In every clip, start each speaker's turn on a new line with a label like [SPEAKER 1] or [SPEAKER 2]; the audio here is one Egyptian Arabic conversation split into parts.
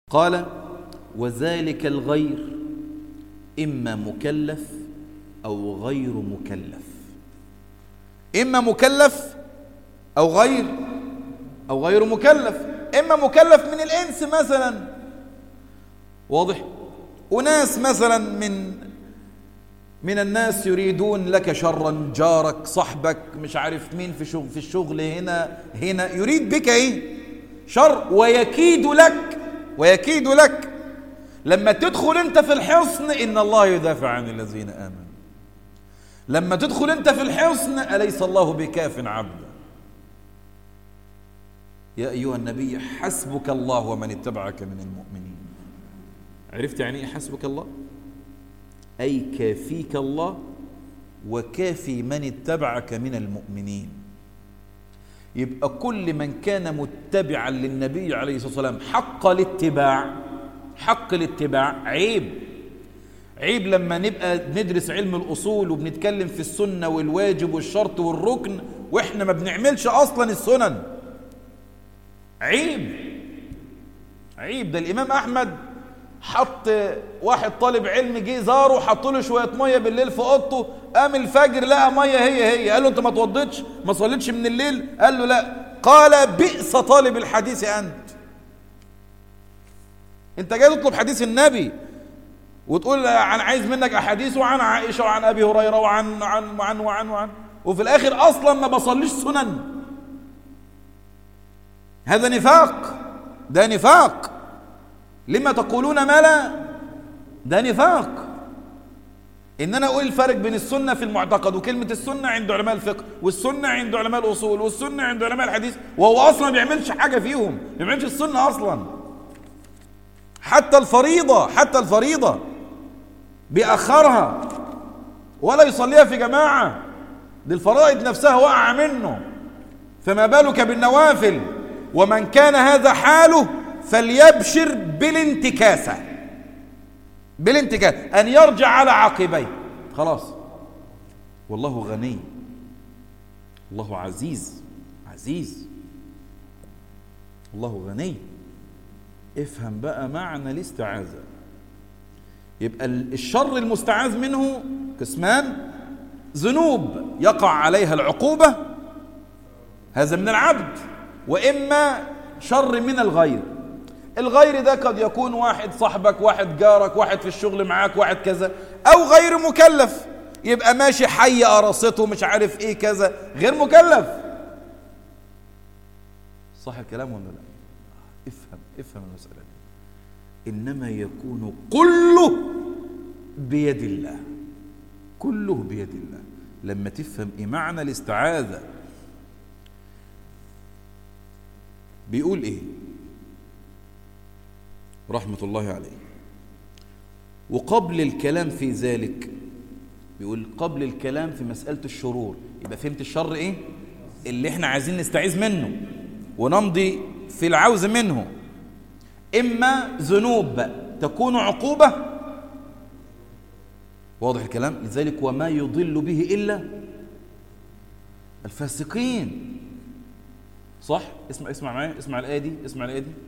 [SPEAKER 1] قال وذلك الغير إما مكلف أو غير مكلف إما مكلف أو غير أو غير مكلف إما مكلف من الإنس مثلا واضح وناس مثلا من من الناس يريدون لك شرا جارك صاحبك مش عارف مين في شغل في الشغل هنا هنا يريد بك ايه شر ويكيد لك ويكيد لك لما تدخل انت في الحصن ان الله يدافع عن الذين امنوا لما تدخل انت في الحصن اليس الله بكاف عبدا يا ايها النبي حسبك الله ومن اتبعك من المؤمنين عرفت يعني ايه حسبك الله أي كافيك الله وكافي من اتبعك من المؤمنين يبقى كل من كان متبعا للنبي عليه الصلاة والسلام حق الاتباع حق الاتباع عيب عيب لما نبقى ندرس علم الأصول وبنتكلم في السنة والواجب والشرط والركن وإحنا ما بنعملش أصلا السنن عيب عيب ده الإمام أحمد حط واحد طالب علم جه زاره حط له شويه ميه بالليل في اوضته قام الفجر لقى ميه هي هي قال له انت ما توضيتش ما صليتش من الليل قال له لا قال بئس طالب الحديث انت انت جاي تطلب حديث النبي وتقول انا عايز منك احاديث وعن عائشه وعن ابي هريره وعن وعن وعن وعن, وعن وفي الاخر اصلا ما بصليش سنن هذا نفاق ده نفاق لما تقولون ما لا ده نفاق ان انا اقول الفرق بين السنه في المعتقد وكلمه السنه عند علماء الفقه والسنه عند علماء الاصول والسنه عند علماء الحديث وهو اصلا ما بيعملش حاجه فيهم ما بيعملش السنه اصلا حتى الفريضه حتى الفريضه بيأخرها ولا يصليها في جماعه دي الفرائض نفسها واقعه منه فما بالك بالنوافل ومن كان هذا حاله فليبشر بالانتكاسة بالانتكاسة أن يرجع على عقبيه خلاص والله غني الله عزيز عزيز الله غني افهم بقى معنى الاستعاذة يبقى الشر المستعاذ منه قسمان ذنوب يقع عليها العقوبة هذا من العبد وإما شر من الغير الغير ده قد يكون واحد صاحبك واحد جارك واحد في الشغل معاك واحد كذا او غير مكلف يبقى ماشي حي قرصته مش عارف ايه كذا غير مكلف صح الكلام ولا لا افهم افهم المسألة دي انما يكون كله بيد الله كله بيد الله لما تفهم ايه معنى الاستعاذة بيقول ايه رحمة الله عليه وقبل الكلام في ذلك بيقول قبل الكلام في مسألة الشرور يبقى فهمت الشر ايه اللي احنا عايزين نستعيذ منه ونمضي في العوز منه إما ذنوب تكون عقوبة واضح الكلام لذلك وما يضل به إلا الفاسقين صح اسمع اسمع معايا اسمع الآية دي اسمع الآية دي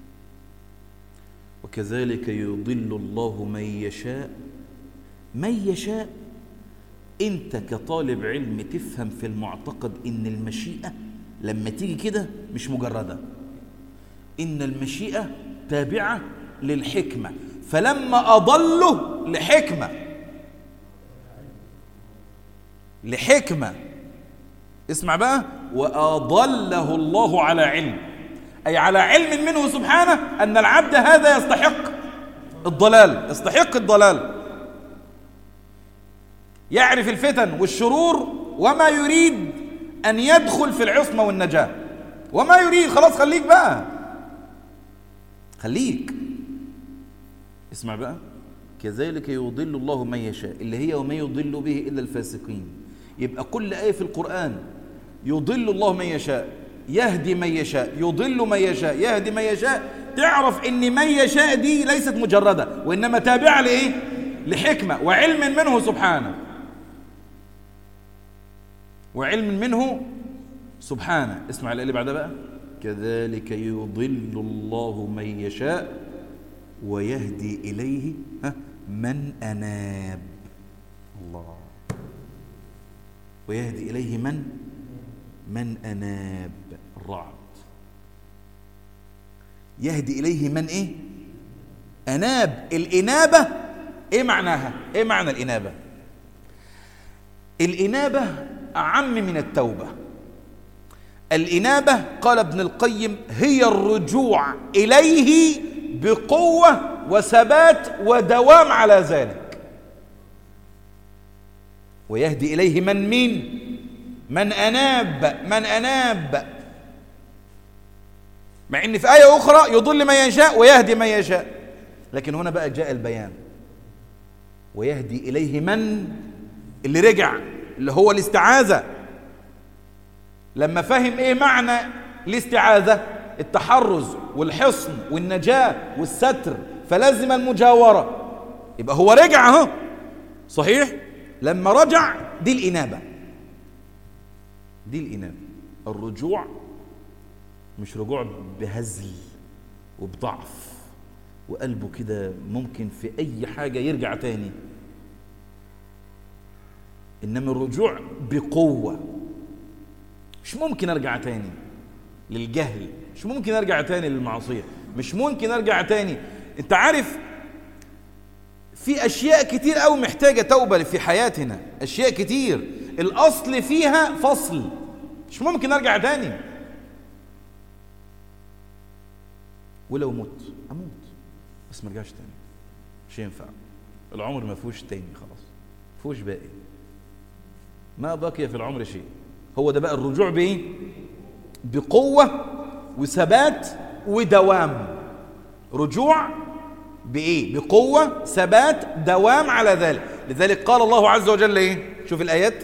[SPEAKER 1] وكذلك يضل الله من يشاء من يشاء انت كطالب علم تفهم في المعتقد ان المشيئة لما تيجي كده مش مجردة ان المشيئة تابعة للحكمة فلما اضله لحكمة لحكمة اسمع بقى واضله الله على علم أي على علم منه سبحانه أن العبد هذا يستحق الضلال يستحق الضلال يعرف الفتن والشرور وما يريد أن يدخل في العصمة والنجاة وما يريد خلاص خليك بقى خليك اسمع بقى كذلك يضل الله من يشاء اللي هي وما يضل به إلا الفاسقين يبقى كل آية في القرآن يضل الله من يشاء يهدي من يشاء يضل من يشاء يهدي من يشاء تعرف ان من يشاء دي ليست مجردة وإنما تابعة لإيه لحكمة وعلم منه سبحانه وعلم منه سبحانه اسمع اللي بعدها بقى كذلك يضل الله من يشاء ويهدي إليه ها من أناب الله ويهدي إليه من من أناب الرعد يهدي إليه من إيه أناب الإنابة إيه معناها إيه معنى الإنابة الإنابة أعم من التوبة الإنابة قال ابن القيم هي الرجوع إليه بقوة وثبات ودوام على ذلك ويهدي إليه من مين من أناب من أناب مع ان في آية أخرى يضل من يشاء ويهدي من يشاء لكن هنا بقى جاء البيان ويهدي إليه من اللي رجع اللي هو الاستعاذة لما فهم ايه معنى الاستعاذة التحرز والحصن والنجاة والستر فلازم المجاورة يبقى هو رجع اهو صحيح لما رجع دي الإنابة دي الإنابة الرجوع مش رجوع بهزل وبضعف وقلبه كده ممكن في أي حاجة يرجع تاني إنما الرجوع بقوة مش ممكن أرجع تاني للجهل مش ممكن أرجع تاني للمعصية مش ممكن أرجع تاني أنت عارف في أشياء كتير أوي محتاجة توبة في حياتنا أشياء كتير الأصل فيها فصل مش ممكن أرجع تاني ولو مت أموت بس ما ارجعش تاني مش ينفع العمر ما فيهوش تاني خلاص ما فيهوش باقي ما بقي في العمر شيء هو ده بقى الرجوع بايه بقوة وثبات ودوام رجوع بايه بقوة ثبات دوام على ذلك لذلك قال الله عز وجل ايه شوف الآيات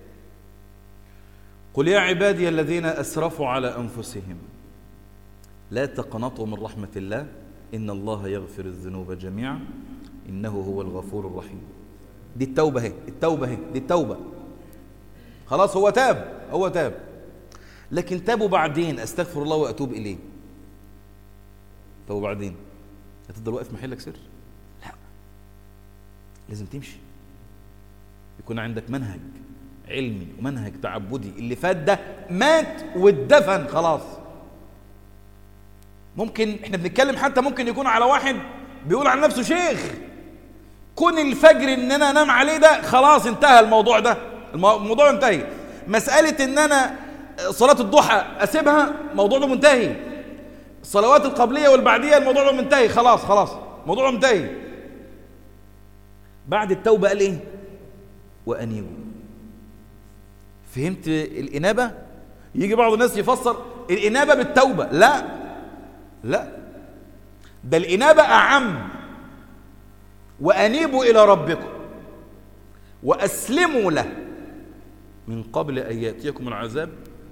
[SPEAKER 1] قل يا عبادي الذين أسرفوا على أنفسهم لا تقنطوا من رحمة الله إن الله يغفر الذنوب جميعا إنه هو الغفور الرحيم دي التوبة هي التوبة هي دي التوبة خلاص هو تاب هو تاب لكن تابوا بعدين استغفر الله واتوب اليه طب وبعدين هتفضل واقف محلك سر لا لازم تمشي يكون عندك منهج علمي ومنهج تعبدي اللي فات ده مات واتدفن خلاص ممكن احنا بنتكلم حتى ممكن يكون على واحد بيقول عن نفسه شيخ كون الفجر ان انا انام عليه ده خلاص انتهى الموضوع ده الموضوع انتهي مسألة ان انا صلاة الضحى اسيبها موضوع ده منتهي الصلوات القبلية والبعدية الموضوع ده منتهي خلاص خلاص موضوع منتهي بعد التوبة قال ايه وانيبوا فهمت الانابة يجي بعض الناس يفسر الانابة بالتوبة لا لا ده الانابة اعم وانيبوا الى ربكم واسلموا له من قبل أن يأتيكم العذاب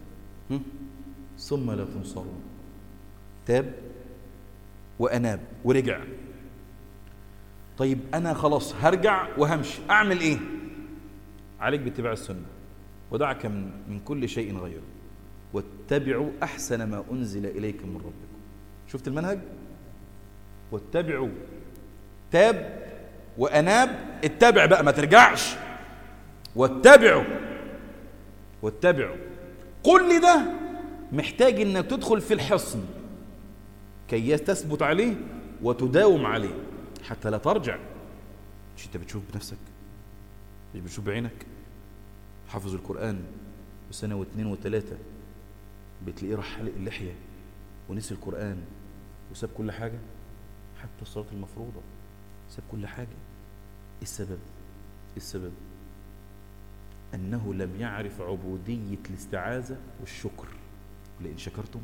[SPEAKER 1] ثم لا تنصرون تاب وأناب ورجع طيب أنا خلاص هرجع وهمشي أعمل إيه عليك باتباع السنة ودعك من, من كل شيء غيره واتبعوا أحسن ما أنزل إليكم من ربكم شفت المنهج واتبعوا تاب وأناب اتبع بقى ما ترجعش واتبعوا واتبعوا كل ده محتاج انك تدخل في الحصن كي تثبت عليه وتداوم عليه حتى لا ترجع مش انت بتشوف بنفسك مش بتشوف بعينك حافظ القرآن وسنة واثنين وثلاثة بتلاقيه راح حلق اللحية ونسي القرآن وساب كل حاجة حتى الصلاة المفروضة ساب كل حاجة السبب السبب أنه لم يعرف عبودية الاستعاذة والشكر لئن شكرتم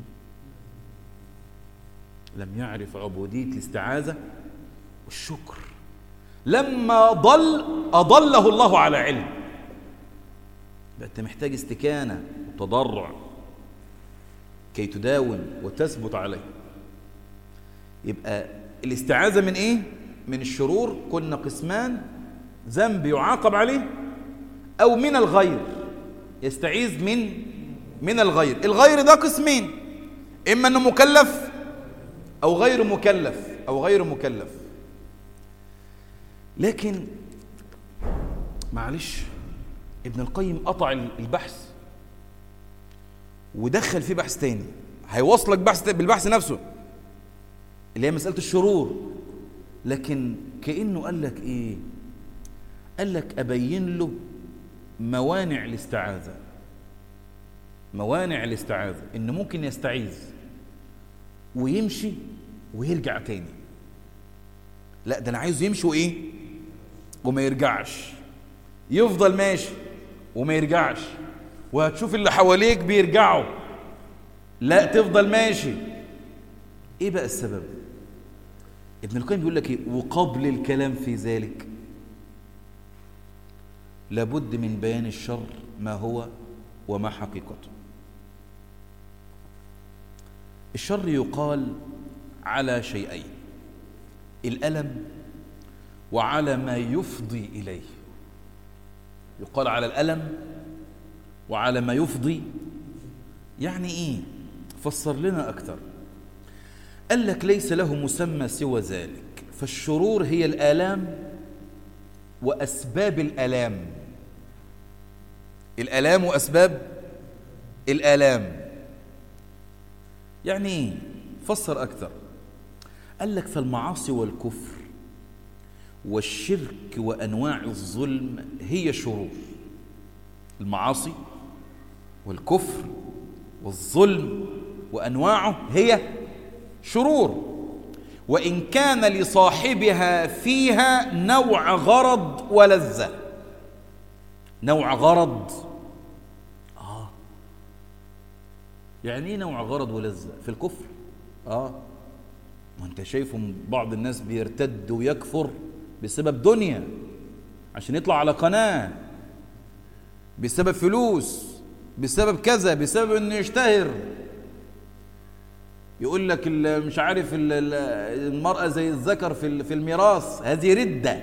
[SPEAKER 1] لم يعرف عبودية الاستعاذة والشكر لما ضل أضله الله على علم بقى أنت محتاج استكانة وتضرع كي تداوم وتثبت عليه يبقى الاستعاذة من إيه؟ من الشرور كنا قسمان ذنب يعاقب عليه أو من الغير يستعيذ من من الغير الغير ده قسمين إما أنه مكلف أو غير مكلف أو غير مكلف لكن معلش ابن القيم قطع البحث ودخل فيه بحث تاني هيوصلك بحث بالبحث نفسه اللي هي مسألة الشرور لكن كأنه قال لك إيه قال لك أبين له موانع الاستعاذة موانع الاستعاذة إن ممكن يستعيذ ويمشي ويرجع تاني لا ده أنا عايزه يمشي وإيه وما يرجعش يفضل ماشي وما يرجعش وهتشوف اللي حواليك بيرجعوا لا تفضل ماشي ايه بقى السبب ابن القيم بيقول لك ايه وقبل الكلام في ذلك لابد من بيان الشر ما هو وما حقيقته الشر يقال على شيئين الألم وعلى ما يفضي إليه يقال على الألم وعلى ما يفضي يعني إيه فسر لنا أكثر قال لك ليس له مسمى سوى ذلك فالشرور هي الآلام وأسباب الآلام الآلام وأسباب الآلام يعني إيه فسر أكثر قال لك فالمعاصي والكفر والشرك وأنواع الظلم هي شرور المعاصي والكفر والظلم وأنواعه هي شرور وإن كان لصاحبها فيها نوع غرض ولذة نوع غرض آه يعني ايه نوع غرض ولذة في الكفر آه وانت شايفهم بعض الناس بيرتد ويكفر بسبب دنيا عشان يطلع على قناة بسبب فلوس بسبب كذا بسبب انه يشتهر يقول لك مش عارف المرأة زي الذكر في في الميراث هذه ردة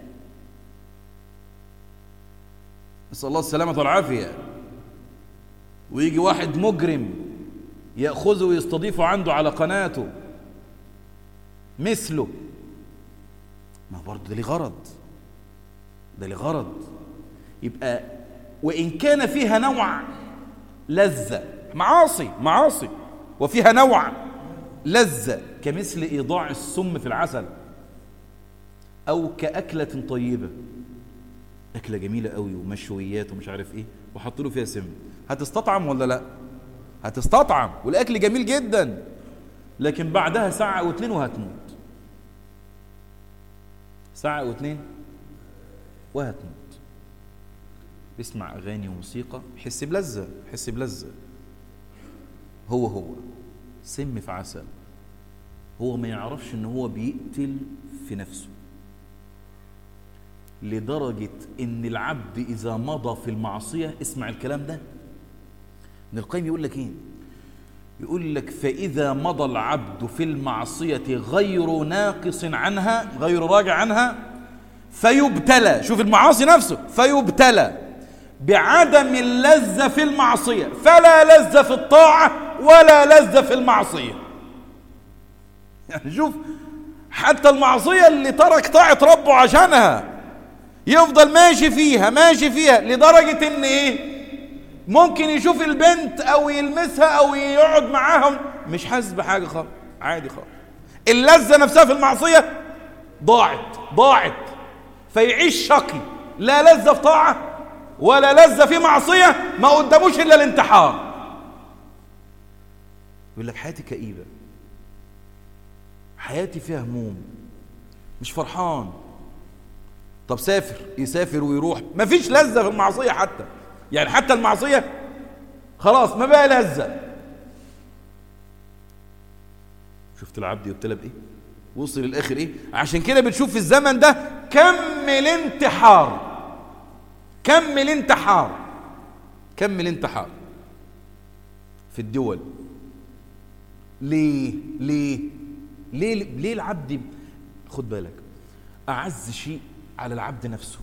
[SPEAKER 1] نسأل الله السلامة والعافية ويجي واحد مجرم يأخذه ويستضيفه عنده على قناته مثله ما برضه ده ليه غرض ده ليه غرض يبقى وإن كان فيها نوع لذة معاصي معاصي وفيها نوع لذة كمثل إيضاع السم في العسل أو كأكلة طيبة أكلة جميلة قوي ومشويات ومش عارف إيه وحط له فيها سم هتستطعم ولا لا هتستطعم والأكل جميل جدا لكن بعدها ساعة أو اتنين وهتموت ساعة أو اتنين وهتموت بيسمع أغاني وموسيقى يحس بلذة يحس بلذة هو هو سم في عسل هو ما يعرفش ان هو بيقتل في نفسه لدرجة ان العبد اذا مضى في المعصية اسمع الكلام ده ابن القيم يقول لك ايه يقول لك فإذا مضى العبد في المعصية غير ناقص عنها غير راجع عنها فيبتلى شوف المعاصي نفسه فيبتلى بعدم اللذة في المعصية فلا لذة في الطاعة ولا لذة في المعصية يعني شوف حتى المعصية اللي ترك طاعة ربه عشانها يفضل ماشي فيها ماشي فيها لدرجة ان ايه ممكن يشوف البنت او يلمسها او يقعد معاهم مش حاسس بحاجة خالص عادي خالص اللذة نفسها في المعصية ضاعت ضاعت فيعيش شقي لا لذة في طاعة ولا لذة في معصية ما قداموش إلا الانتحار يقول لك حياتي كئيبة حياتي فيها هموم مش فرحان طب سافر يسافر ويروح ما فيش لذة في المعصية حتى يعني حتى المعصية خلاص ما بقى لذة شفت العبد يبتلى بايه وصل للاخر ايه عشان كده بتشوف في الزمن ده كم الانتحار كم الانتحار كم الانتحار في الدول ليه ليه ليه ليه العبد خد بالك أعز شيء على العبد نفسه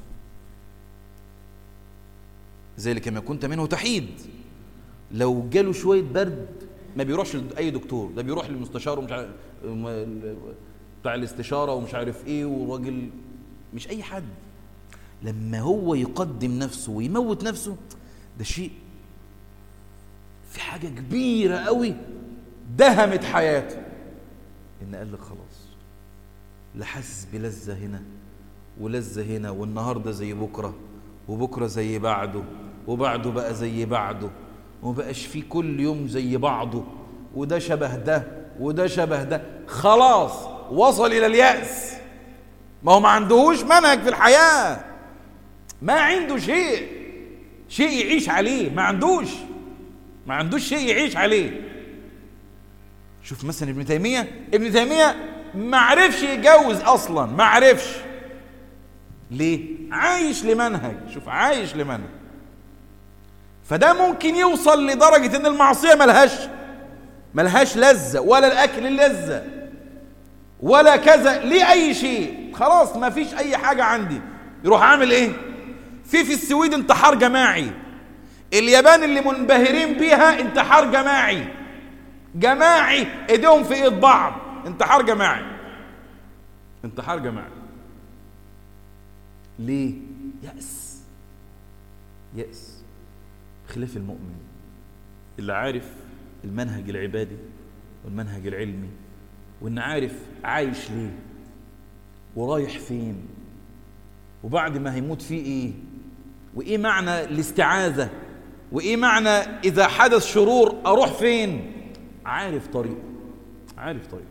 [SPEAKER 1] ذلك ما كنت منه تحيد لو جاله شوية برد ما بيروحش لأي دكتور ده بيروح للمستشار ومش عارف بتاع الاستشارة ومش عارف ايه وراجل مش اي حد لما هو يقدم نفسه ويموت نفسه ده شيء في حاجة كبيرة قوي دهمت حياته ان قال لك خلاص لا حاسس بلذة هنا ولذة هنا والنهاردة زي بكرة وبكرة زي بعده وبعده بقى زي بعده ومبقاش فيه كل يوم زي بعضه وده شبه ده وده شبه ده خلاص وصل إلى اليأس ما هو ما عندهوش منهج في الحياة ما عنده شيء شيء يعيش عليه ما عندوش ما عندوش شيء يعيش عليه شوف مثلا ابن تيمية ابن تيمية ما عرفش يتجوز أصلا ما عرفش ليه عايش لمنهج شوف عايش لمنهج فده ممكن يوصل لدرجة ان المعصية ملهاش ملهاش لذة ولا الاكل لذة ولا كذا ليه اي شيء خلاص ما فيش اي حاجة عندي يروح عامل ايه في في السويد انتحار جماعي اليابان اللي منبهرين بيها انتحار جماعي جماعي ايديهم في ايد بعض انتحار جماعي انتحار جماعي ليه يأس يأس خلاف المؤمن اللي عارف المنهج العبادي والمنهج العلمي وان عارف عايش ليه ورايح فين وبعد ما هيموت فيه ايه وايه معنى الاستعاذة وايه معنى اذا حدث شرور اروح فين عارف طريقه عارف طريقه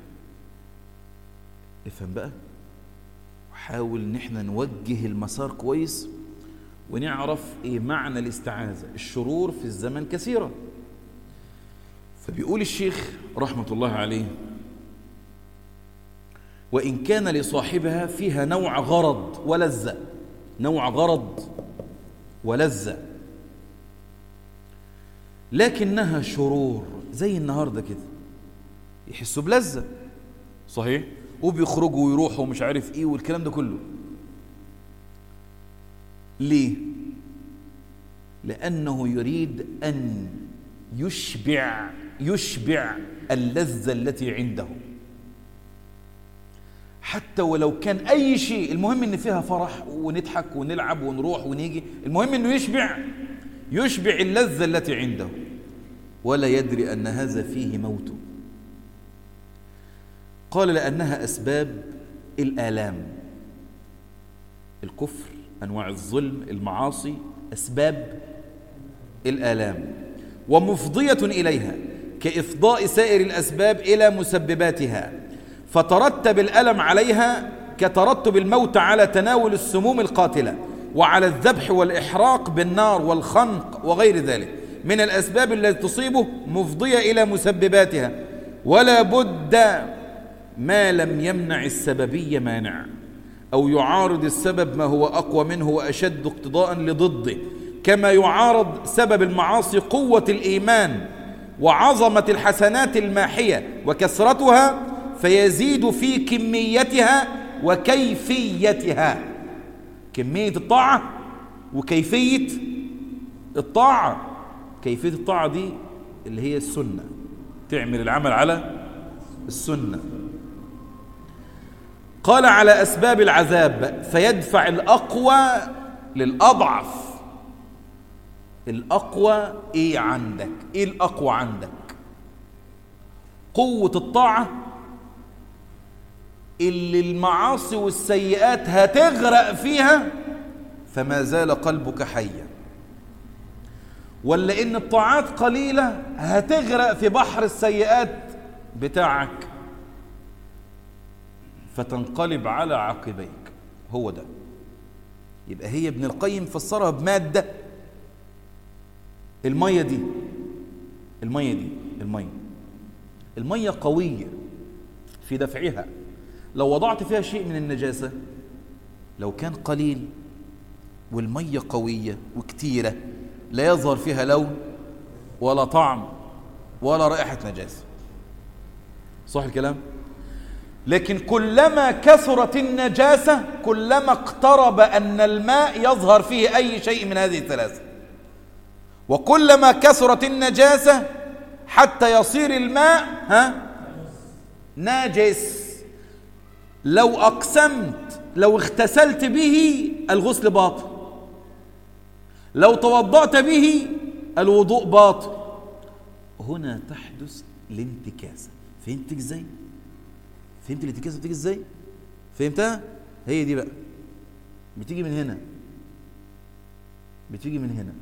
[SPEAKER 1] افهم بقى وحاول ان احنا نوجه المسار كويس ونعرف ايه معنى الاستعاذة الشرور في الزمن كثيرة فبيقول الشيخ رحمة الله عليه وإن كان لصاحبها فيها نوع غرض ولذة نوع غرض ولذة لكنها شرور زي النهاردة كده يحسوا بلذة صحيح وبيخرجوا ويروحوا ومش عارف ايه والكلام ده كله ليه لأنه يريد أن يشبع يشبع اللذة التي عنده حتى ولو كان أي شيء المهم إن فيها فرح ونضحك ونلعب ونروح ونيجي المهم إنه يشبع يشبع اللذة التي عنده ولا يدري أن هذا فيه موت قال لأنها أسباب الآلام الكفر أنواع الظلم المعاصي أسباب الآلام ومفضية إليها كإفضاء سائر الأسباب إلى مسبباتها فترتب الألم عليها كترتب الموت على تناول السموم القاتلة وعلى الذبح والإحراق بالنار والخنق وغير ذلك من الأسباب التي تصيبه مفضية إلى مسبباتها ولا بد ما لم يمنع السببية مانع أو يعارض السبب ما هو أقوى منه وأشد اقتضاء لضده كما يعارض سبب المعاصي قوة الإيمان وعظمة الحسنات الماحية وكثرتها فيزيد في كميتها وكيفيتها كمية الطاعة وكيفية الطاعة كيفية الطاعة دي اللي هي السنة تعمل العمل على السنة قال على أسباب العذاب فيدفع الأقوى للأضعف الأقوى إيه عندك إيه الأقوى عندك قوة الطاعة اللي المعاصي والسيئات هتغرق فيها فما زال قلبك حيا ولا إن الطاعات قليلة هتغرق في بحر السيئات بتاعك فتنقلب على عقبيك هو ده يبقى هي ابن القيم فسرها بمادة المية دي المية دي المية المية قوية في دفعها لو وضعت فيها شيء من النجاسة لو كان قليل والمية قوية وكتيرة لا يظهر فيها لون ولا طعم ولا رائحة نجاسة صح الكلام؟ لكن كلما كثرت النجاسة كلما اقترب أن الماء يظهر فيه أي شيء من هذه الثلاثة وكلما كثرت النجاسة حتى يصير الماء ها ناجس لو أقسمت لو اغتسلت به الغسل باطل لو توضأت به الوضوء باطل هنا تحدث الانتكاسة فهمت ازاي فهمت الانتكاسة بتيجي ازاي فهمتها هي دي بقى بتيجي من هنا بتيجي من هنا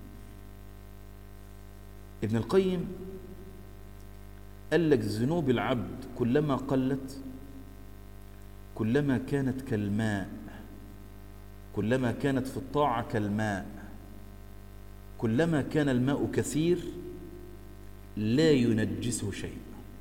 [SPEAKER 1] ابن القيم قال لك ذنوب العبد كلما قلت كلما كانت كالماء كلما كانت في الطاعة كالماء كلما كان الماء كثير لا ينجسه شيء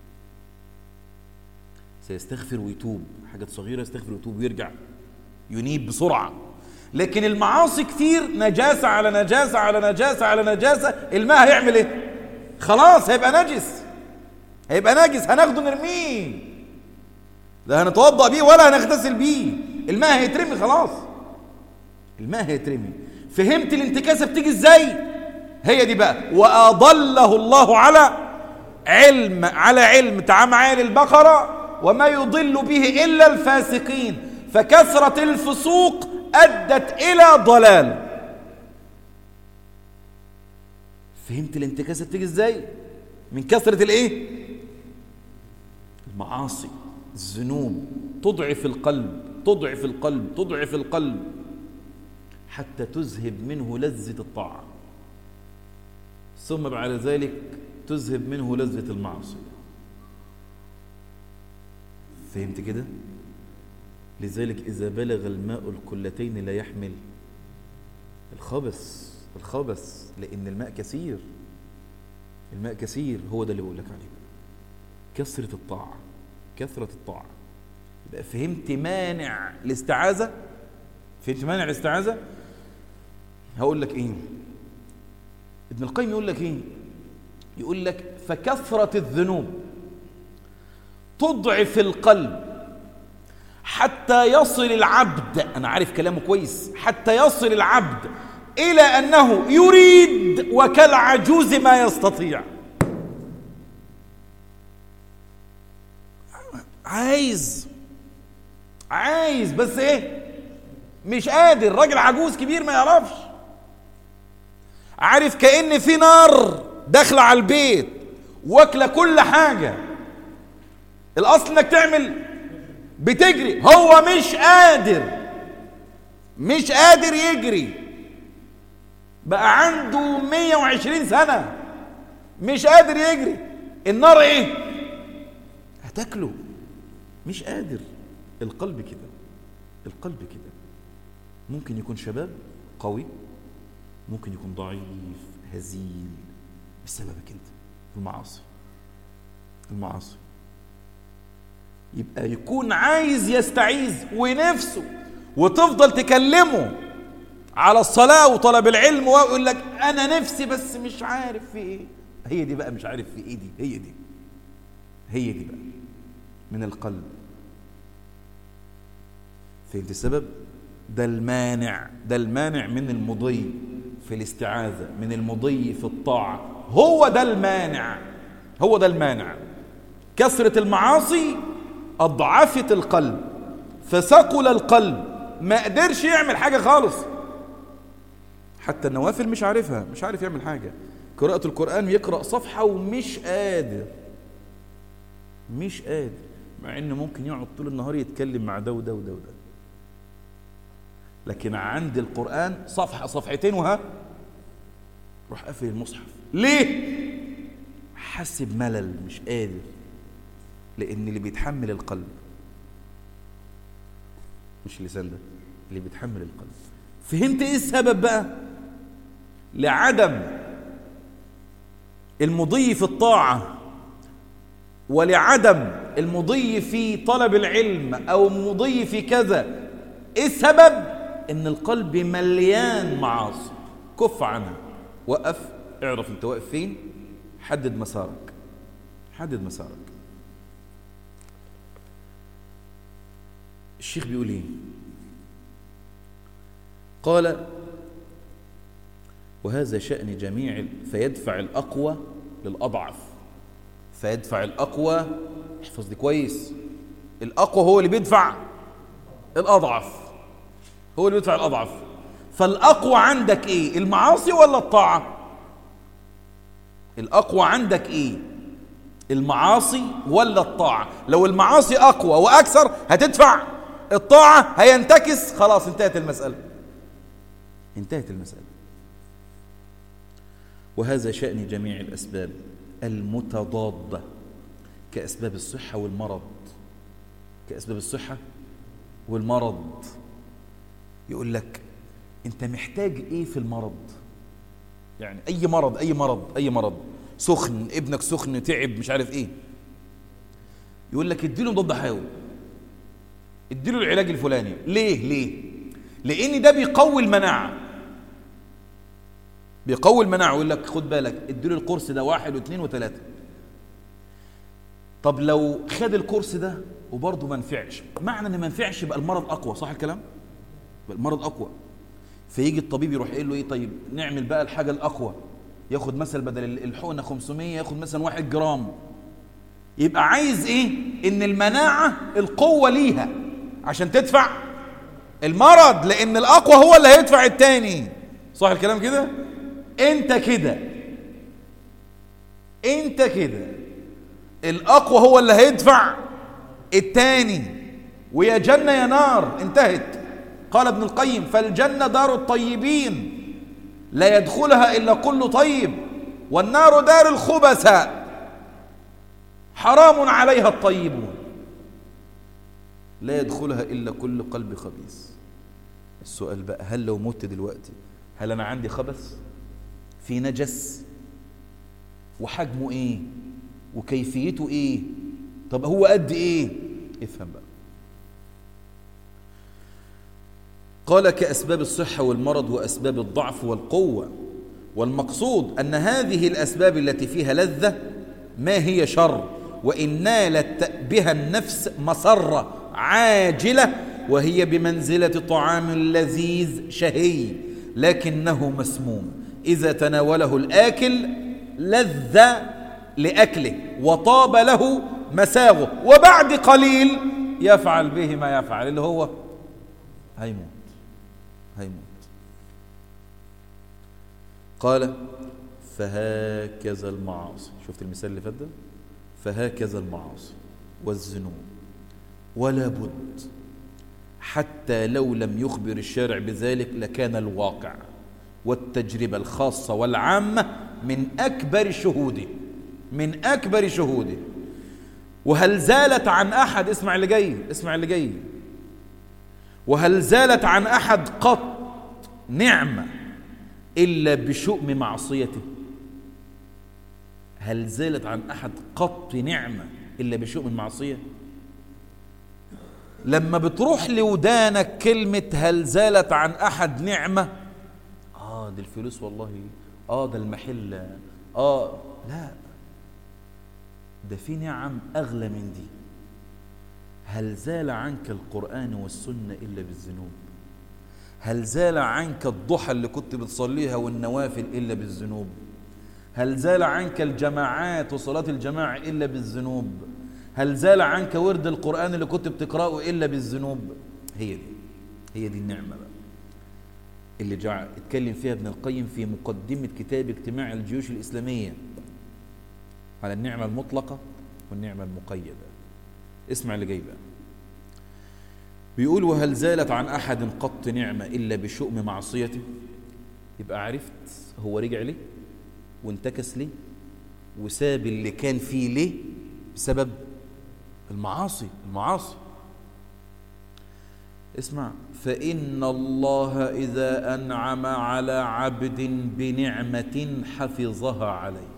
[SPEAKER 1] سيستغفر ويتوب حاجات صغيرة يستغفر ويتوب ويرجع ينيب بسرعة لكن المعاصي كتير نجاسة على نجاسة على نجاسة على نجاسة الماء هيعمل ايه خلاص هيبقى نجس هيبقى نجس هناخده نرميه لا هنتوضأ بيه ولا هنغتسل بيه الماء هيترمي خلاص الماء هيترمي فهمت الانتكاسة بتيجي ازاي هي دي بقى وأضله الله على علم على علم تعال معايا للبقرة وما يضل به إلا الفاسقين فكثرة الفسوق أدت إلى ضلال فهمت الانتكاسة بتيجي ازاي من كثرة الايه المعاصي الذنوب تضعف القلب تضعف القلب تضعف القلب حتى تذهب منه لذة الطاعة ثم بعد ذلك تذهب منه لذة المعصية فهمت كده لذلك إذا بلغ الماء الكلتين لا يحمل الخبث الخبث لأن الماء كثير الماء كثير هو ده اللي بقول لك عليه كثرة الطاعة كثرة الطاعة يبقى فهمت مانع الاستعاذة فهمت مانع الاستعاذة هقول لك ايه ابن القيم يقول لك ايه يقول لك فكثرة الذنوب تضعف القلب حتى يصل العبد أنا عارف كلامه كويس حتى يصل العبد إلى أنه يريد وكالعجوز ما يستطيع عايز عايز بس ايه مش قادر راجل عجوز كبير ما يعرفش عارف كأن في نار داخله على البيت واكله كل حاجه الاصل انك تعمل بتجري هو مش قادر مش قادر يجري بقى عنده 120 سنة مش قادر يجري النار ايه هتاكله مش قادر القلب كده القلب كده ممكن يكون شباب قوي ممكن يكون ضعيف هزيل بسببك انت المعاصي المعاصي يبقى يكون عايز يستعيذ ونفسه وتفضل تكلمه على الصلاة وطلب العلم ويقول لك أنا نفسي بس مش عارف في إيه هي دي بقى مش عارف في إيه دي هي دي هي دي بقى من القلب فهمت السبب ده المانع ده المانع من المضي في الاستعاذة من المضي في الطاعة هو ده المانع هو ده المانع كثرة المعاصي أضعفت القلب فثقل القلب ما قدرش يعمل حاجة خالص حتى النوافل مش عارفها مش عارف يعمل حاجة قراءة القرآن يقرأ صفحة ومش قادر مش قادر مع انه ممكن يقعد طول النهار يتكلم مع ده وده وده وده لكن عند القرآن صفحة صفحتين وها روح قافل المصحف ليه حس بملل مش قادر لان اللي بيتحمل القلب مش اللسان ده اللي بيتحمل القلب فهمت ايه السبب بقى لعدم المضي في الطاعه ولعدم المضي في طلب العلم او المضي في كذا ايه السبب ان القلب مليان معاصي كف عنها وقف اعرف انت واقف فين حدد مسارك حدد مسارك الشيخ بيقول ايه قال وهذا شأن جميع فيدفع الأقوى للأضعف فيدفع الأقوى احفظ دي كويس الأقوى هو اللي بيدفع الأضعف هو اللي بيدفع الأضعف فالأقوى عندك إيه المعاصي ولا الطاعة الأقوى عندك إيه المعاصي ولا الطاعة لو المعاصي أقوى وأكثر هتدفع الطاعة هينتكس خلاص انتهت المسألة انتهت المسألة وهذا شأن جميع الأسباب المتضادة كأسباب الصحة والمرض كأسباب الصحة والمرض يقول لك أنت محتاج إيه في المرض يعني أي مرض أي مرض أي مرض سخن ابنك سخن تعب مش عارف إيه يقول لك اديله مضاد حيوي اديله العلاج الفلاني ليه ليه لأن ده بيقوي المناعة بيقوي المناعة ويقول لك خد بالك اديله القرص ده واحد واثنين وثلاثة طب لو خد الكورس ده وبرضه ما نفعش معنى ان ما نفعش يبقى المرض اقوى صح الكلام يبقى المرض اقوى فيجي الطبيب يروح قايل له ايه طيب نعمل بقى الحاجه الاقوى ياخد مثلا بدل الحقنه 500 ياخد مثلا 1 جرام يبقى عايز ايه ان المناعه القوه ليها عشان تدفع المرض لان الاقوى هو اللي هيدفع التاني صح الكلام كده انت كده انت كده الاقوى هو اللي هيدفع التاني ويا جنة يا نار انتهت قال ابن القيم فالجنة دار الطيبين لا يدخلها إلا كل طيب والنار دار الخبثاء حرام عليها الطيبون لا يدخلها إلا كل قلب خبيث السؤال بقى هل لو مت دلوقتي هل أنا عندي خبث في نجس وحجمه إيه وكيفيته إيه طب هو قد إيه افهم بقى قال كأسباب الصحة والمرض وأسباب الضعف والقوة والمقصود أن هذه الأسباب التي فيها لذة ما هي شر وإن نالت بها النفس مسرة عاجلة وهي بمنزلة طعام لذيذ شهي لكنه مسموم إذا تناوله الآكل لذ لأكله وطاب له مساغه وبعد قليل يفعل به ما يفعل اللي هو هيموت هيموت قال فهكذا المعاصي شفت المثال اللي فات ده فهكذا المعاصي والذنوب ولا بد حتى لو لم يخبر الشارع بذلك لكان الواقع والتجربة الخاصة والعامة من أكبر شهوده من أكبر شهوده وهل زالت عن أحد اسمع اللي جاي اسمع اللي جاي وهل زالت عن أحد قط نعمة إلا بشؤم معصيته هل زالت عن أحد قط نعمة إلا بشؤم المعصية لما بتروح لودانك كلمة هل زالت عن أحد نعمة آه دي الفلوس والله آه ده المحل آه لا ده في نعم أغلى من دي هل زال عنك القرآن والسنة إلا بالذنوب هل زال عنك الضحى اللي كنت بتصليها والنوافل إلا بالذنوب هل زال عنك الجماعات وصلاة الجماعة إلا بالذنوب هل زال عنك ورد القرآن اللي كنت بتقرأه إلا بالذنوب هي دي هي دي النعمة بقى اللي جاء اتكلم فيها ابن القيم في مقدمة كتاب اجتماع الجيوش الإسلامية على النعمة المطلقة والنعمة المقيدة اسمع اللي جاي بقى بيقول وهل زالت عن أحد قط نعمة إلا بشؤم معصيته يبقى عرفت هو رجع ليه وانتكس ليه وساب اللي كان فيه ليه بسبب المعاصي المعاصي اسمع فإن الله إذا أنعم على عبد بنعمة حفظها عليه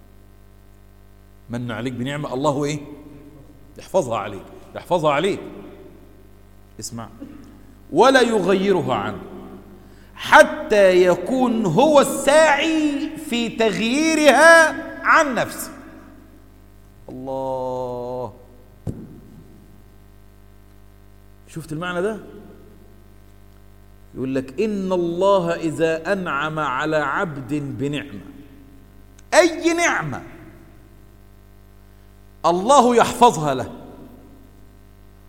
[SPEAKER 1] من عليك بنعمة الله إيه يحفظها عليك يحفظها عليك اسمع ولا يغيرها عنه حتى يكون هو الساعي في تغييرها عن نفسه الله شفت المعنى ده يقول لك إن الله إذا أنعم على عبد بنعمة أي نعمة الله يحفظها له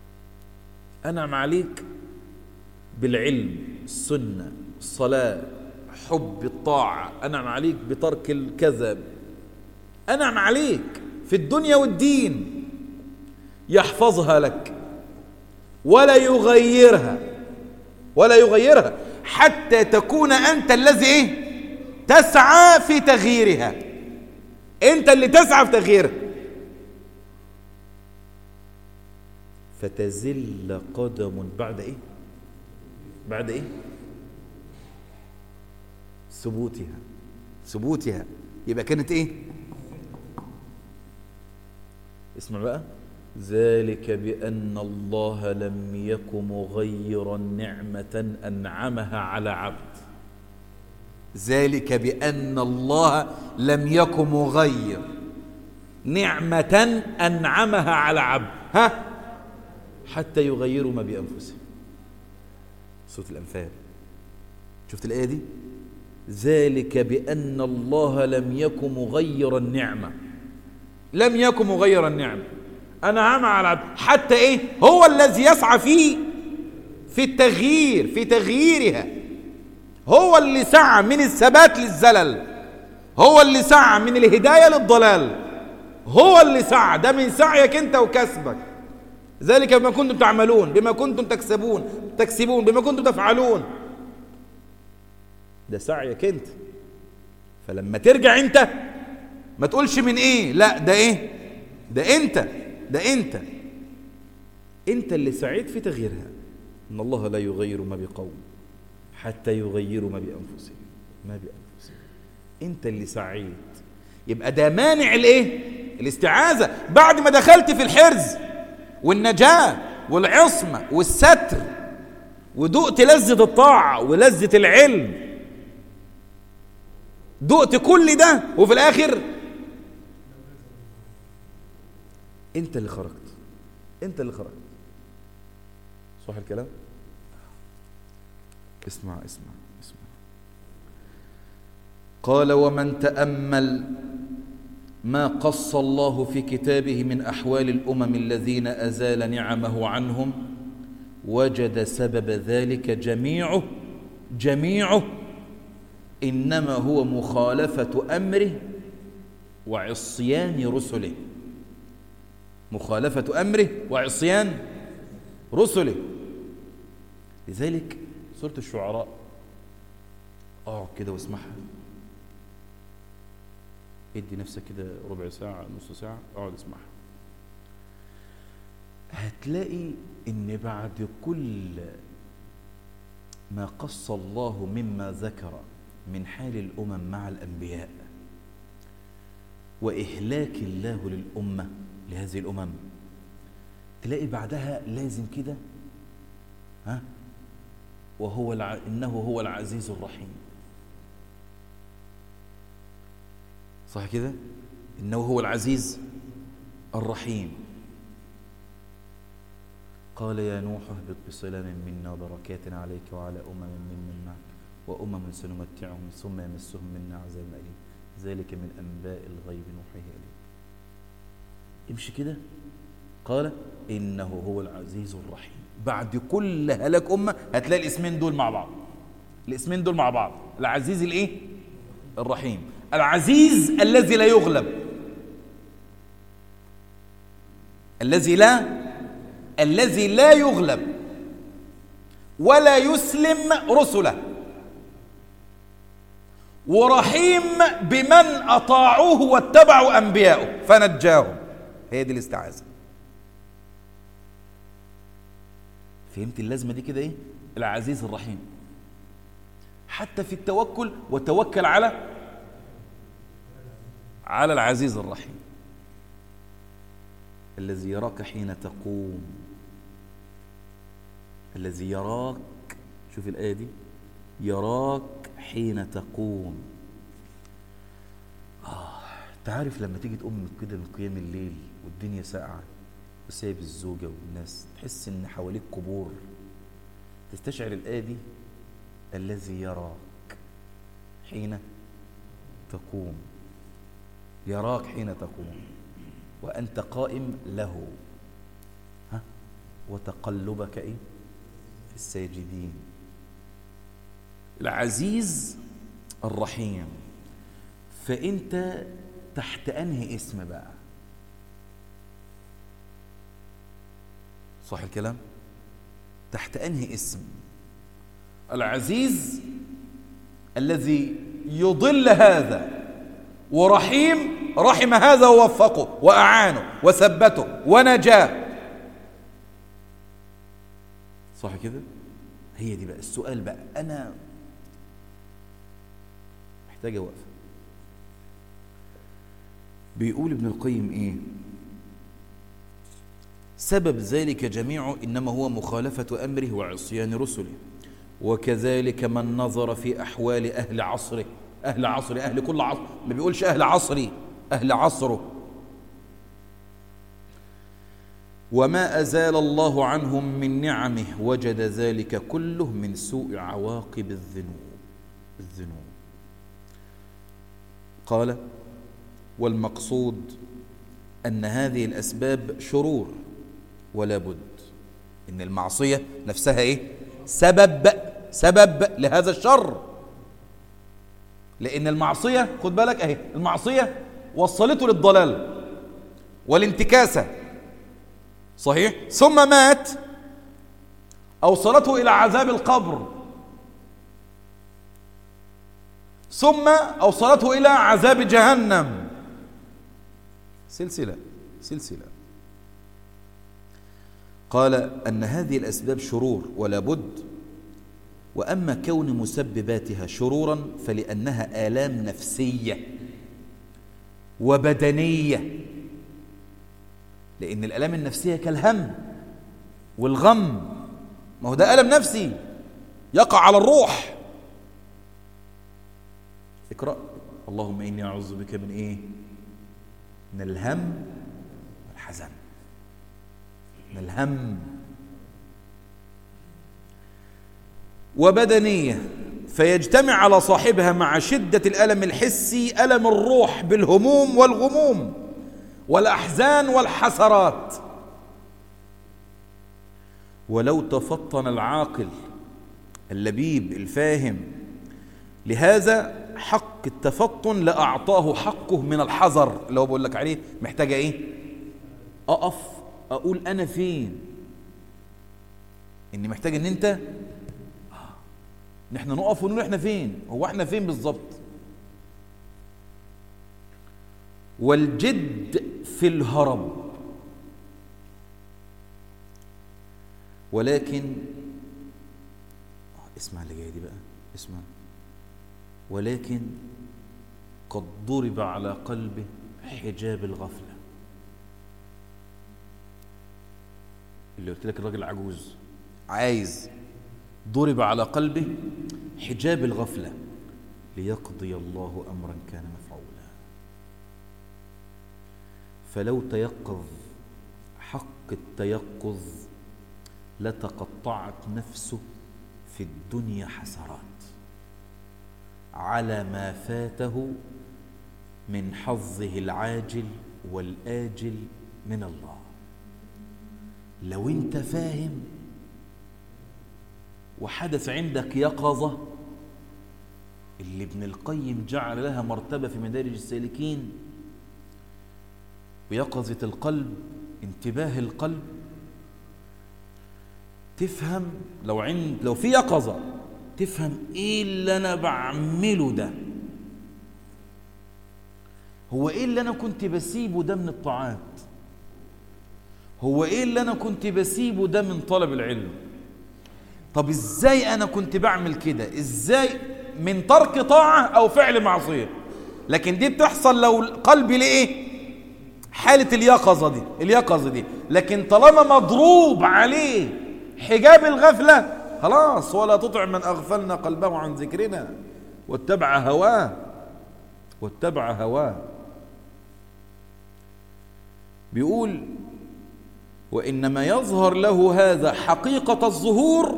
[SPEAKER 1] أنعم عليك بالعلم السنة الصلاة حب الطاعة أنعم عليك بترك الكذب أنعم عليك في الدنيا والدين يحفظها لك ولا يغيرها ولا يغيرها حتى تكون أنت الذي إيه؟ تسعى في تغييرها أنت اللي تسعى في تغييرها فتزل قدم بعد إيه؟ بعد إيه؟ ثبوتها ثبوتها يبقى كانت إيه؟ اسمع بقى ذلك بأن الله لم يك مغيرا نعمة أنعمها على عبد ذلك بأن الله لم يك مغير نعمة أنعمها على عبد ها حتى يغيروا ما بأنفسهم سورة الأنفال شفت الآية دي ذلك بأن الله لم يك مغيرا نعمة لم يكن مغيرا نعمة أنعم على العبد حتى إيه هو الذي يسعى فيه في التغيير في تغييرها هو اللي سعى من الثبات للزلل هو اللي سعى من الهداية للضلال هو اللي سعى ده من سعيك أنت وكسبك ذلك بما كنتم تعملون بما كنتم تكسبون تكسبون بما كنتم تفعلون ده سعيك أنت فلما ترجع أنت ما تقولش من ايه لا ده ايه ده انت ده انت انت اللي سعيت في تغييرها ان الله لا يغير ما بقوم حتى يغيروا ما بانفسهم ما بانفسهم انت اللي سعيت يبقى ده مانع الايه الاستعاذه بعد ما دخلت في الحرز والنجاه والعصمه والستر ودقت لذه الطاعه ولذه العلم دقت كل ده وفي الاخر انت اللي خرجت انت اللي خرجت صح الكلام اسمع اسمع اسمع قال ومن تامل ما قص الله في كتابه من احوال الامم الذين ازال نعمه عنهم وجد سبب ذلك جميعه جميعه انما هو مخالفه امره وعصيان رسله مخالفة أمره وعصيان رسله لذلك سورة الشعراء اقعد كده واسمعها ادي نفسك كده ربع ساعة نص ساعة اقعد اسمعها هتلاقي ان بعد كل ما قص الله مما ذكر من حال الأمم مع الأنبياء وإهلاك الله للأمة لهذه الأمم تلاقي بعدها لازم كده ها وهو الع... إنه هو العزيز الرحيم صح كده إنه هو العزيز الرحيم قال يا نوح اهبط بسلام منا بركات عليك وعلى أمم ممن معك وأمم سنمتعهم ثم يمسهم منا عذاب أليم ذلك من أنباء الغيب نوحيه إليك امشي كده قال إنه هو العزيز الرحيم بعد كل هلاك أمة هتلاقي الاسمين دول مع بعض الاسمين دول مع بعض العزيز الايه الرحيم العزيز الذي لا يغلب الذي لا الذي لا يغلب ولا يسلم رسله ورحيم بمن أطاعوه واتبعوا أنبياءه فنجاهم هي دي الاستعاذة فهمت اللازمة دي كده ايه العزيز الرحيم حتى في التوكل وتوكل على على العزيز الرحيم الذي يراك حين تقوم الذي يراك شوف الآية دي يراك حين تقوم آه تعرف لما تيجي تقوم كده من قيام الليل والدنيا ساقعة وسايب الزوجة والناس تحس إن حواليك قبور تستشعر الآية دي الذي يراك حين تقوم يراك حين تقوم وأنت قائم له ها وتقلبك إيه في الساجدين العزيز الرحيم فأنت تحت أنهي اسم بقى صح الكلام تحت أنهي اسم العزيز الذي يضل هذا ورحيم رحم هذا ووفقه وأعانه وثبته ونجاه صح كده هي دي بقى السؤال بقى أنا محتاجة وقفة بيقول ابن القيم إيه سبب ذلك جميعه إنما هو مخالفة أمره وعصيان رسله وكذلك من نظر في أحوال أهل عصره أهل عصره أهل كل عصر ما بيقولش أهل عصري أهل عصره وما أزال الله عنهم من نعمه وجد ذلك كله من سوء عواقب الذنوب الذنوب قال والمقصود أن هذه الأسباب شرور ولا بد إن المعصية نفسها إيه سبب سبب لهذا الشر لأن المعصية خد بالك أهي المعصية وصلته للضلال والانتكاسة صحيح ثم مات أوصلته إلى عذاب القبر ثم أوصلته إلى عذاب جهنم سلسلة سلسلة قال أن هذه الأسباب شرور ولا بد وأما كون مسبباتها شرورا فلأنها آلام نفسية وبدنية لأن الآلام النفسية كالهم والغم ما هو ده ألم نفسي يقع على الروح اقرأ اللهم إني أعوذ بك من إيه من الهم والحزن من الهم وبدنية فيجتمع على صاحبها مع شدة الألم الحسي ألم الروح بالهموم والغموم والأحزان والحسرات ولو تفطن العاقل اللبيب الفاهم لهذا حق التفطن لأعطاه حقه من الحذر اللي هو بقول لك عليه محتاجة إيه أقف أقول أنا فين إني محتاج إن أنت نحن نقف ونقول إحنا فين هو إحنا فين بالظبط والجد في الهرب ولكن اسمع اللي جاي دي بقى اسمع ولكن قد ضرب على قلبه حجاب الغفلة اللي قلت لك الراجل عجوز عايز ضرب على قلبه حجاب الغفلة ليقضي الله أمرا كان مفعولا فلو تيقظ حق التيقظ لتقطعت نفسه في الدنيا حسرات على ما فاته من حظه العاجل والآجل من الله لو انت فاهم وحدث عندك يقظة اللي ابن القيم جعل لها مرتبة في مدارج السالكين ويقظة القلب انتباه القلب تفهم لو عند لو في يقظة تفهم ايه اللي انا بعمله ده هو ايه اللي انا كنت بسيبه ده من الطاعات هو ايه اللي انا كنت بسيبه ده من طلب العلم طب ازاي انا كنت بعمل كده ازاي من ترك طاعة او فعل معصية لكن دي بتحصل لو قلبي ليه حالة اليقظة دي اليقظة دي لكن طالما مضروب عليه حجاب الغفلة خلاص ولا تطع من أغفلنا قلبه عن ذكرنا واتبع هواه واتبع هواه بيقول وإنما يظهر له هذا حقيقة الظهور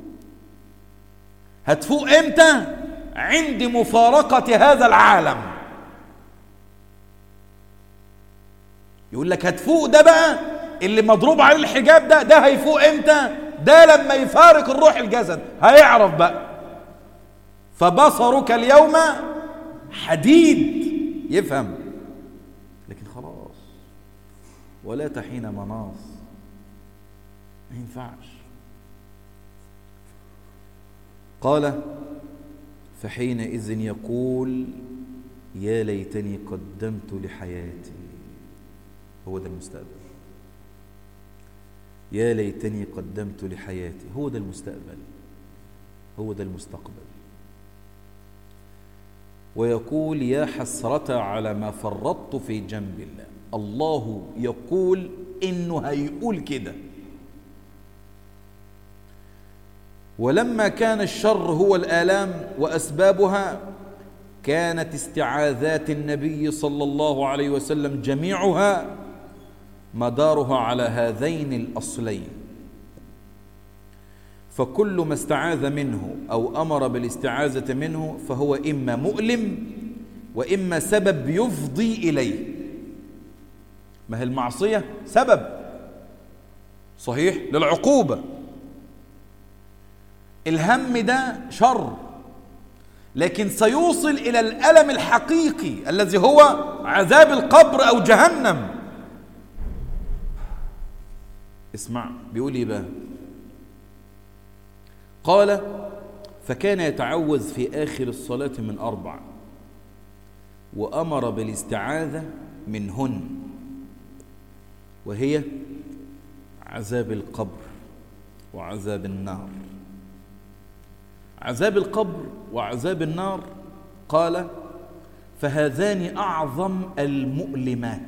[SPEAKER 1] هتفوق إمتى عند مفارقة هذا العالم يقول لك هتفوق ده بقى اللي مضروب عليه الحجاب ده ده هيفوق امتى ده لما يفارق الروح الجسد هيعرف بقى فبصرك اليوم حديد يفهم لكن خلاص ولا تحين مناص ما ينفعش قال فحينئذ يقول يا ليتني قدمت لحياتي هو ده المستقبل يا ليتني قدمت لحياتي هو ده المستقبل هو ده المستقبل ويقول يا حسرة على ما فرطت في جنب الله الله يقول إنه هيقول كده ولما كان الشر هو الآلام وأسبابها كانت استعاذات النبي صلى الله عليه وسلم جميعها مدارها على هذين الأصلين فكل ما استعاذ منه أو أمر بالاستعاذة منه فهو إما مؤلم وإما سبب يفضي إليه ما هي المعصية سبب صحيح للعقوبة الهم ده شر لكن سيوصل إلى الألم الحقيقي الذي هو عذاب القبر أو جهنم اسمع بيقول ايه بقى قال فكان يتعوذ في آخر الصلاة من أربع وأمر بالاستعاذة منهن وهي عذاب القبر وعذاب النار عذاب القبر وعذاب النار قال فهذان أعظم المؤلمات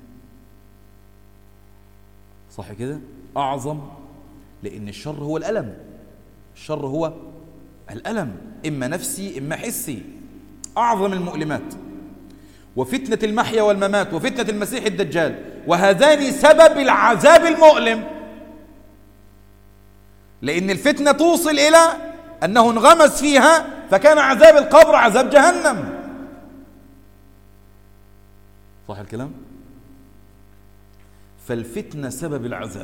[SPEAKER 1] صح كده أعظم لأن الشر هو الألم الشر هو الألم إما نفسي إما حسي أعظم المؤلمات وفتنة المحيا والممات وفتنة المسيح الدجال وهذان سبب العذاب المؤلم لأن الفتنة توصل إلى أنه انغمس فيها فكان عذاب القبر عذاب جهنم صح الكلام فالفتنة سبب العذاب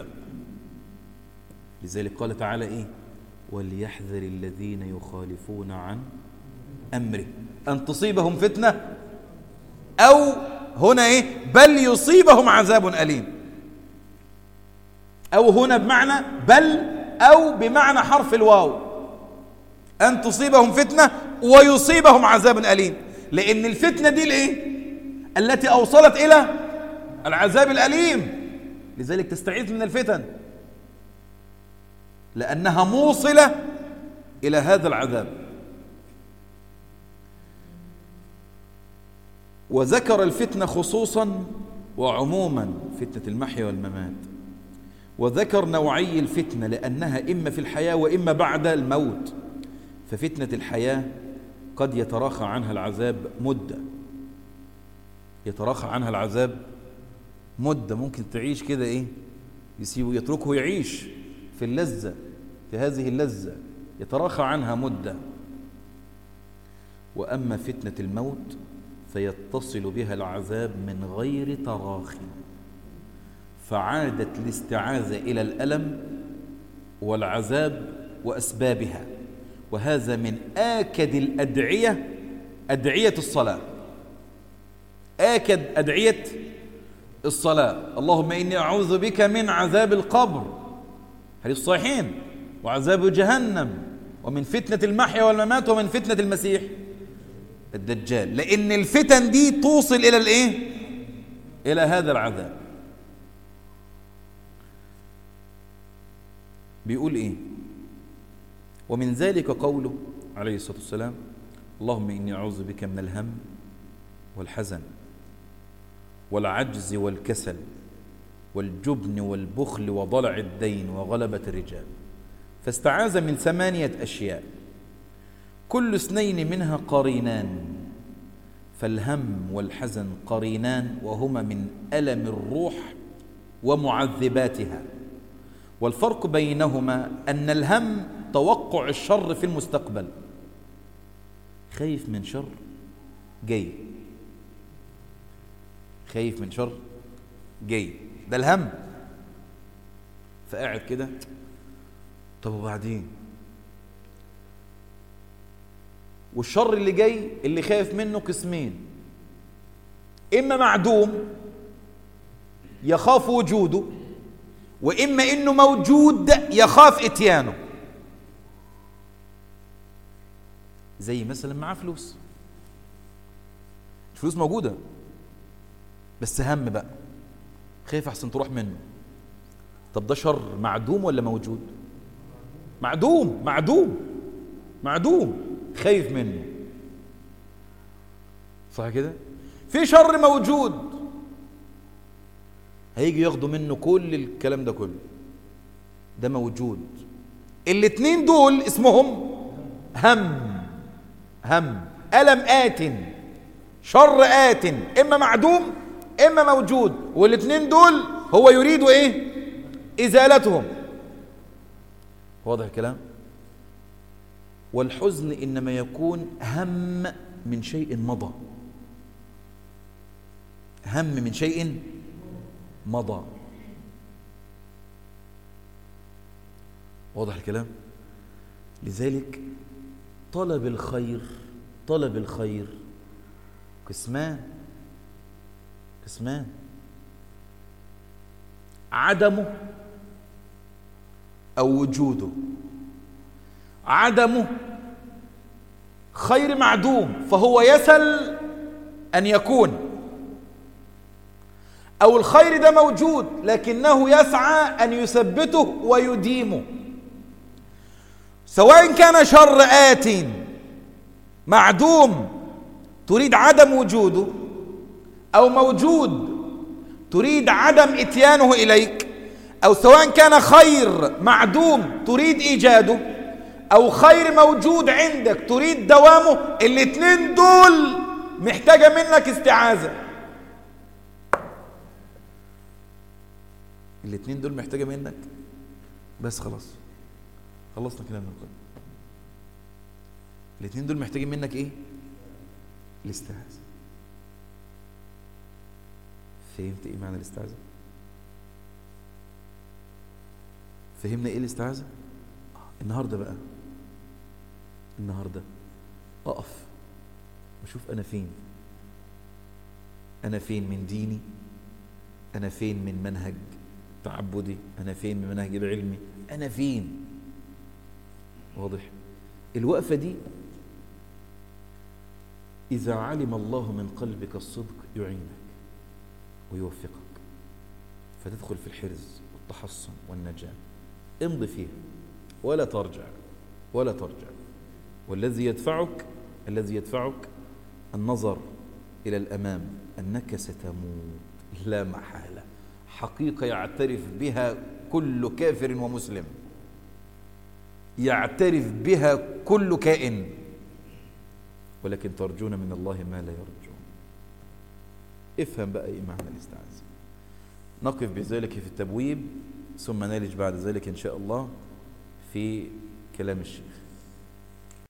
[SPEAKER 1] لذلك قال تعالى إيه وليحذر الذين يخالفون عن أمره أن تصيبهم فتنة أو هنا إيه بل يصيبهم عذاب أليم أو هنا بمعنى بل أو بمعنى حرف الواو أن تصيبهم فتنة ويصيبهم عذاب أليم لأن الفتنة دي الإيه التي أوصلت إلى العذاب الأليم لذلك تستعيذ من الفتن لأنها موصلة إلى هذا العذاب وذكر الفتنة خصوصا وعموما فتنة المحيا والممات وذكر نوعي الفتنة لأنها إما في الحياة وإما بعد الموت ففتنة الحياة قد يتراخى عنها العذاب مدة يتراخى عنها العذاب مدة ممكن تعيش كده إيه يسيبه يتركه يعيش في اللذة في هذه اللذة يتراخى عنها مدة وأما فتنة الموت فيتصل بها العذاب من غير تراخي فعادت الاستعاذة إلى الألم والعذاب وأسبابها وهذا من آكد الأدعية أدعية الصلاة آكد أدعية الصلاة اللهم إني أعوذ بك من عذاب القبر حديث الصحيحين وعذاب جهنم ومن فتنة المحيا والممات ومن فتنة المسيح الدجال لأن الفتن دي توصل إلى الإيه؟ إلى هذا العذاب بيقول إيه؟ ومن ذلك قوله عليه الصلاة والسلام اللهم إني أعوذ بك من الهم والحزن والعجز والكسل والجبن والبخل وضلع الدين وغلبة الرجال فاستعاذ من ثمانية أشياء كل اثنين منها قرينان فالهم والحزن قرينان وهما من ألم الروح ومعذباتها والفرق بينهما أن الهم توقع الشر في المستقبل خايف من شر جاي خايف من شر جاي ده الهم فقاعد كده طب وبعدين والشر اللي جاي اللي خايف منه قسمين إما معدوم يخاف وجوده وإما إنه موجود يخاف إتيانه زي مثلا معاه فلوس الفلوس موجودة بس هم بقى خايف أحسن تروح منه طب ده شر معدوم ولا موجود معدوم معدوم معدوم خايف منه صح كده في شر موجود هيجي ياخدوا منه كل الكلام ده كله ده موجود الاتنين دول اسمهم هم هم ألم آت شر آت إما معدوم إما موجود والاتنين دول هو يريد إيه إزالتهم واضح الكلام والحزن إنما يكون هم من شيء مضى هم من شيء مضى واضح الكلام لذلك طلب الخير طلب الخير قسمان قسمان عدمه أو وجوده عدمه خير معدوم فهو يسل أن يكون أو الخير ده موجود لكنه يسعى أن يثبته ويديمه سواء كان شر آت معدوم تريد عدم وجوده أو موجود تريد عدم إتيانه إليك أو سواء كان خير معدوم تريد إيجاده أو خير موجود عندك تريد دوامه الاثنين دول محتاجة منك استعاذة الاثنين دول محتاجة منك بس خلاص خلصنا كلامنا القلب الاثنين دول محتاجين منك ايه الاستعاذة فهمت ايه معنى الاستعاذة فهمنا ايه الاستعاذة النهاردة بقى النهاردة اقف وشوف انا فين انا فين من ديني انا فين من منهج تعبدي انا فين من منهج العلمي انا فين واضح الوقفة دي إذا علم الله من قلبك الصدق يعينك ويوفقك فتدخل في الحرز والتحصن والنجاة امض فيها ولا ترجع ولا ترجع والذي يدفعك الذي يدفعك النظر إلى الأمام أنك ستموت لا محالة حقيقة يعترف بها كل كافر ومسلم يعترف بها كل كائن ولكن ترجون من الله ما لا يرجون افهم بقى ايه معنى الاستعاذة نقف بذلك في التبويب ثم نلج بعد ذلك ان شاء الله في كلام الشيخ